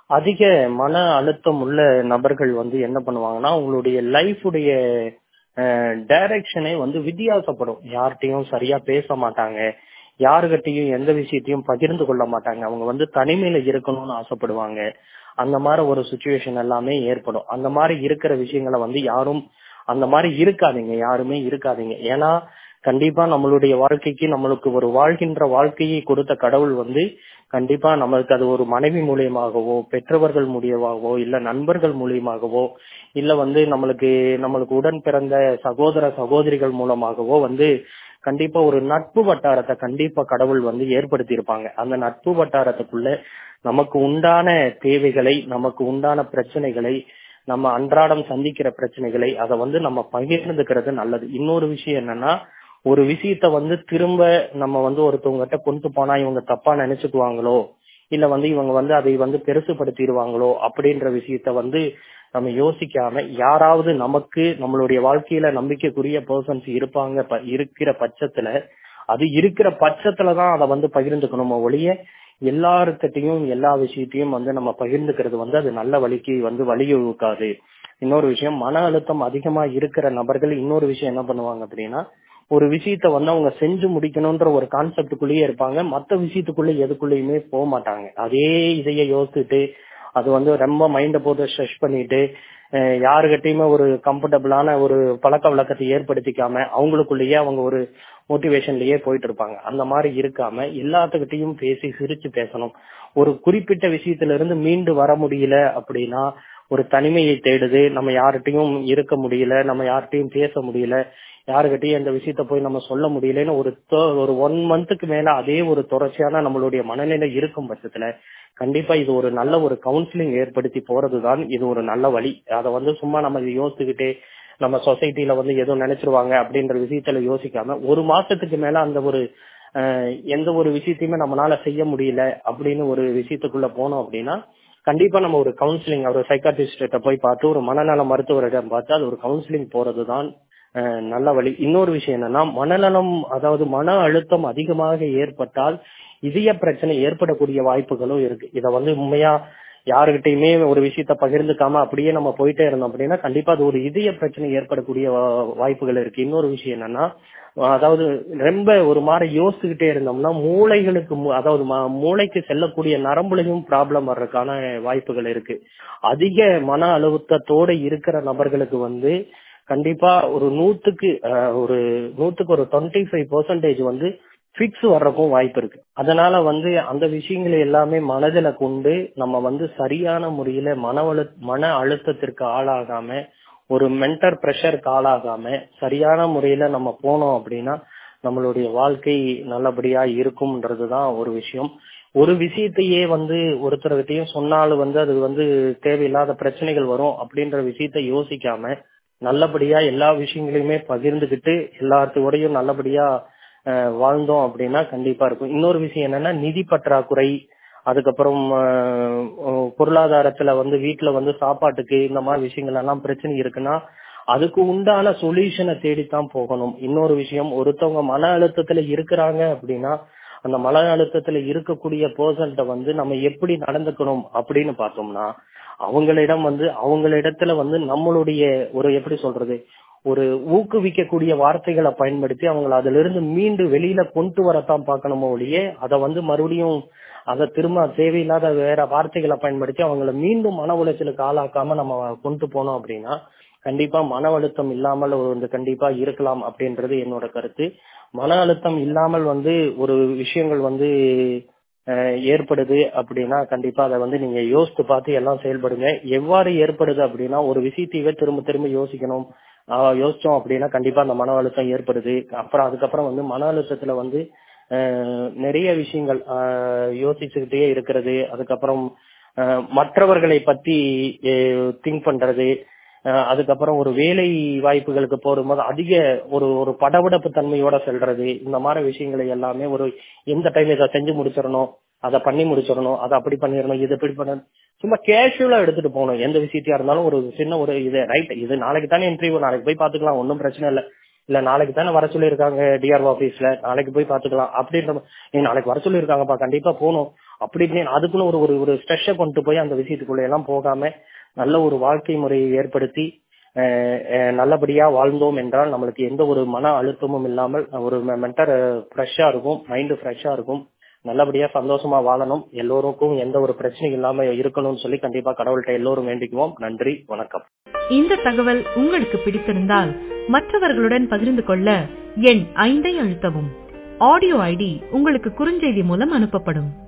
அதிக மன அழுத்தம் உள்ள நபர்கள் வந்து என்ன பண்ணுவாங்கன்னா அவங்களுடைய லைஃபுடைய டைரக்ஷனே வந்து வித்தியாசப்படும் யார்கிட்டயும் சரியா பேச மாட்டாங்க யாருகிட்டயும் எந்த விஷயத்தையும் பகிர்ந்து கொள்ள மாட்டாங்க அவங்க வந்து தனிமையில இருக்கணும்னு ஆசைப்படுவாங்க அந்த மாதிரி ஒரு சுச்சுவேஷன் எல்லாமே ஏற்படும் அந்த மாதிரி இருக்கிற விஷயங்களை வந்து யாரும் அந்த மாதிரி இருக்காதீங்க யாருமே இருக்காதீங்க ஏன்னா கண்டிப்பா நம்மளுடைய வாழ்க்கைக்கு நம்மளுக்கு ஒரு வாழ்கின்ற வாழ்க்கையை கொடுத்த கடவுள் வந்து கண்டிப்பா நம்மளுக்கு அது ஒரு மனைவி மூலியமாகவோ பெற்றவர்கள் மூலியமாகவோ இல்ல நண்பர்கள் மூலியமாகவோ இல்ல வந்து நம்மளுக்கு நம்மளுக்கு உடன் பிறந்த சகோதர சகோதரிகள் மூலமாகவோ வந்து கண்டிப்பா ஒரு நட்பு வட்டாரத்தை கண்டிப்பா கடவுள் வந்து ஏற்படுத்தி இருப்பாங்க அந்த நட்பு வட்டாரத்துக்குள்ள நமக்கு உண்டான தேவைகளை நமக்கு உண்டான பிரச்சனைகளை நம்ம அன்றாடம் சந்திக்கிற பிரச்சனைகளை அதை வந்து நம்ம பகிர்ந்துக்கிறது நல்லது இன்னொரு விஷயம் என்னன்னா ஒரு விஷயத்த வந்து திரும்ப நம்ம வந்து ஒருத்தவங்ககிட்ட கொண்டு போனா இவங்க தப்பா நினைச்சுக்குவாங்களோ இல்ல வந்து இவங்க வந்து அதை வந்து பெருசுபடுத்திடுவாங்களோ அப்படின்ற விஷயத்த வந்து நம்ம யோசிக்காம யாராவது நமக்கு நம்மளுடைய வாழ்க்கையில நம்பிக்கைக்குரிய பர்சன்ஸ் இருப்பாங்க இருக்கிற பட்சத்துல அது இருக்கிற பட்சத்துலதான் அதை வந்து பகிர்ந்துக்கணும் ஒழிய எல்லாருக்கிட்டையும் எல்லா விஷயத்தையும் வந்து நம்ம பகிர்ந்துக்கிறது வந்து அது நல்ல வழிக்கு வந்து வழிவகுக்காது இன்னொரு விஷயம் மன அழுத்தம் அதிகமா இருக்கிற நபர்கள் இன்னொரு விஷயம் என்ன பண்ணுவாங்க அப்படின்னா ஒரு விஷயத்த வந்து அவங்க செஞ்சு முடிக்கணும்ன்ற ஒரு கான்செப்டுக்குள்ளேயே இருப்பாங்க மத்த விஷயத்துக்குள்ள எதுக்குள்ளயுமே போக மாட்டாங்க அதே இதைய யோசிச்சுட்டு அது வந்து ரொம்ப மைண்ட போட்டு ஸ்ட்ரெஸ் பண்ணிட்டு யாருகிட்டயுமே ஒரு கம்ஃபர்டபுளான ஒரு பழக்க வழக்கத்தை ஏற்படுத்திக்காம அவங்களுக்குள்ளேயே அவங்க ஒரு மோட்டிவேஷன்லயே போயிட்டு இருப்பாங்க அந்த மாதிரி இருக்காம எல்லாத்துக்கிட்டையும் பேசி சிரிச்சு பேசணும் ஒரு குறிப்பிட்ட விஷயத்துல இருந்து மீண்டு வர முடியல அப்படின்னா ஒரு தனிமையை தேடுது நம்ம யார்கிட்டயும் இருக்க முடியல நம்ம யார்கிட்டயும் பேச முடியல யாருக்கிட்டையும் இந்த விஷயத்த போய் நம்ம சொல்ல முடியலன்னு ஒரு ஒரு ஒன் மந்த்துக்கு மேல அதே ஒரு தொடர்ச்சியான நம்மளுடைய மனநிலை இருக்கும் பட்சத்துல கண்டிப்பா இது ஒரு நல்ல ஒரு கவுன்சிலிங் ஏற்படுத்தி போறதுதான் இது ஒரு நல்ல வழி அதை வந்து சும்மா நம்ம யோசிச்சுக்கிட்டே நம்ம சொசைட்டில வந்து எதுவும் நினைச்சிருவாங்க அப்படின்ற விஷயத்துல யோசிக்காம ஒரு மாசத்துக்கு மேல அந்த ஒரு எந்த ஒரு விஷயத்தையுமே நம்மளால செய்ய முடியல அப்படின்னு ஒரு விஷயத்துக்குள்ள போனோம் அப்படின்னா கண்டிப்பா நம்ம ஒரு கவுன்சிலிங் ஒரு சைக்காட்டிஸ்ட போய் பார்த்து ஒரு மனநல மருத்துவரிடம் பார்த்து அது ஒரு கவுன்சிலிங் போறதுதான் நல்ல வழி இன்னொரு விஷயம் என்னன்னா மனநலம் அதாவது மன அழுத்தம் அதிகமாக ஏற்பட்டால் இதய பிரச்சனை ஏற்படக்கூடிய வாய்ப்புகளும் இருக்கு இத வந்து உண்மையா யாருகிட்டயுமே ஒரு விஷயத்த பகிர்ந்துக்காம அப்படியே நம்ம போயிட்டே இருந்தோம் அப்படின்னா கண்டிப்பா அது ஒரு இதய பிரச்சனை ஏற்படக்கூடிய வாய்ப்புகள் இருக்கு இன்னொரு விஷயம் என்னன்னா அதாவது ரொம்ப ஒரு மாதிரி யோசிச்சுக்கிட்டே இருந்தோம்னா மூளைகளுக்கு அதாவது மூளைக்கு செல்லக்கூடிய நரம்புலையும் ப்ராப்ளம் வர்றதுக்கான வாய்ப்புகள் இருக்கு அதிக மன அழுத்தத்தோட இருக்கிற நபர்களுக்கு வந்து கண்டிப்பா ஒரு நூத்துக்கு ஒரு நூத்துக்கு ஒரு டுவெண்ட்டி ஃபைவ் பர்சன்டேஜ் வந்து ஃபிக்ஸ் வர்றதுக்கும் வாய்ப்பு இருக்கு அதனால வந்து அந்த விஷயங்களை எல்லாமே மனதில கொண்டு நம்ம வந்து சரியான முறையில மன அழு மன அழுத்தத்திற்கு ஆளாகாம ஒரு மென்டல் ப்ரெஷருக்கு ஆளாகாம சரியான முறையில நம்ம போனோம் அப்படின்னா நம்மளுடைய வாழ்க்கை நல்லபடியா இருக்கும்ன்றதுதான் ஒரு விஷயம் ஒரு விஷயத்தையே வந்து ஒருத்தர்கிட்டயும் சொன்னாலும் வந்து அது வந்து தேவையில்லாத பிரச்சனைகள் வரும் அப்படின்ற விஷயத்த யோசிக்காம நல்லபடியா எல்லா விஷயங்களையுமே பகிர்ந்துகிட்டு எல்லாத்தோடையும் நல்லபடியா வாழ்ந்தோம் அப்படின்னா கண்டிப்பா இருக்கும் இன்னொரு விஷயம் என்னன்னா நிதி பற்றாக்குறை அதுக்கப்புறம் பொருளாதாரத்துல வந்து வீட்டுல வந்து சாப்பாட்டுக்கு இந்த மாதிரி விஷயங்கள் எல்லாம் பிரச்சனை இருக்குன்னா அதுக்கு உண்டான சொல்யூஷனை தேடித்தான் போகணும் இன்னொரு விஷயம் ஒருத்தவங்க மன அழுத்தத்துல இருக்கிறாங்க அப்படின்னா அந்த மன அழுத்தத்துல இருக்கக்கூடிய பர்சன்ட்ட வந்து நம்ம எப்படி நடந்துக்கணும் அப்படின்னு பார்த்தோம்னா அவங்களிடம் வந்து அவங்களிடத்துல வந்து நம்மளுடைய ஒரு எப்படி சொல்றது ஒரு ஊக்குவிக்கக்கூடிய வார்த்தைகளை பயன்படுத்தி அவங்கள அதுல இருந்து மீண்டு வெளியில கொண்டு வரத்தான் பார்க்கணுமோ ஒழிய அதை வந்து மறுபடியும் அதை திரும்ப தேவையில்லாத வேற வார்த்தைகளை பயன்படுத்தி அவங்கள மீண்டும் மன உளைச்சலுக்கு ஆளாக்காம நம்ம கொண்டு போனோம் அப்படின்னா கண்டிப்பா மன அழுத்தம் இல்லாமல் வந்து கண்டிப்பா இருக்கலாம் அப்படின்றது என்னோட கருத்து மன அழுத்தம் இல்லாமல் வந்து ஒரு விஷயங்கள் வந்து ஏற்படுது அப்படின்னா கண்டிப்பா அதை வந்து நீங்க யோசித்து பார்த்து எல்லாம் செயல்படுங்க எவ்வாறு ஏற்படுது அப்படின்னா ஒரு விஷயத்தையே திரும்ப திரும்ப யோசிக்கணும் யோசிச்சோம் அப்படின்னா கண்டிப்பா அந்த மன அழுத்தம் ஏற்படுது அப்புறம் அதுக்கப்புறம் வந்து மன அழுத்தத்துல வந்து நிறைய விஷயங்கள் யோசிச்சுக்கிட்டே இருக்கிறது அதுக்கப்புறம் மற்றவர்களை பத்தி திங்க் பண்றது அதுக்கப்புறம் ஒரு வேலை வாய்ப்புகளுக்கு போகும்போது அதிக ஒரு ஒரு படபடப்பு தன்மையோட செல்றது இந்த மாதிரி விஷயங்களை எல்லாமே ஒரு எந்த டைம் இதை செஞ்சு முடிச்சிடணும் அதை பண்ணி முடிச்சிடணும் அதை அப்படி பண்ணிடணும் இது இப்படி பண்ணணும் சும்மா கேஷுவலா எடுத்துட்டு போகணும் எந்த விஷயத்தையா இருந்தாலும் ஒரு சின்ன ஒரு இது ரைட் இது நாளைக்கு தானே இன்டர்வியூ நாளைக்கு போய் பாத்துக்கலாம் ஒன்றும் பிரச்சனை இல்லை இல்ல நாளைக்கு தானே வர சொல்லியிருக்காங்க டிஆர் ஆபீஸ்ல நாளைக்கு போய் பாத்துக்கலாம் அப்படின்ற நீ நாளைக்கு வர சொல்லியிருக்காங்கப்பா கண்டிப்பா போகணும் அப்படி இப்படின்னு அதுக்குன்னு ஒரு ஒரு ஒரு ஸ்ட்ரெஸ்ஸை கொண்டு போய் அந்த விஷயத்துக்குள்ள எல்லாம் போகாம நல்ல ஒரு வாழ்க்கை முறையை ஏற்படுத்தி அஹ், அஹ், நல்லபடியா வாழ்ந்தோம் என்றால் நம்மளுக்கு எந்த ஒரு மன அழுத்தமும் இல்லாமல் ஒரு மென்டல் ஃப்ரெஷ்ஷா இருக்கும் மைண்ட் ஃப்ரெஷ்ஷா இருக்கும் நல்லபடியா சந்தோஷமா வாழணும் எல்லோருக்கும் எந்த ஒரு பிரச்சனையும் இல்லாம இருக்கணும்னு சொல்லி கண்டிப்பா கடவுள்கிட்ட எல்லோரும் வேண்டிக்குவோம் நன்றி வணக்கம் இந்த தகவல் உங்களுக்கு பிடித்திருந்தால் மற்றவர்களுடன் பகிர்ந்து கொள்ள எண் ஐந்தை அழுத்தவும் ஆடியோ ஐடி உங்களுக்கு குறுஞ்செய்தி மூலம் அனுப்பப்படும்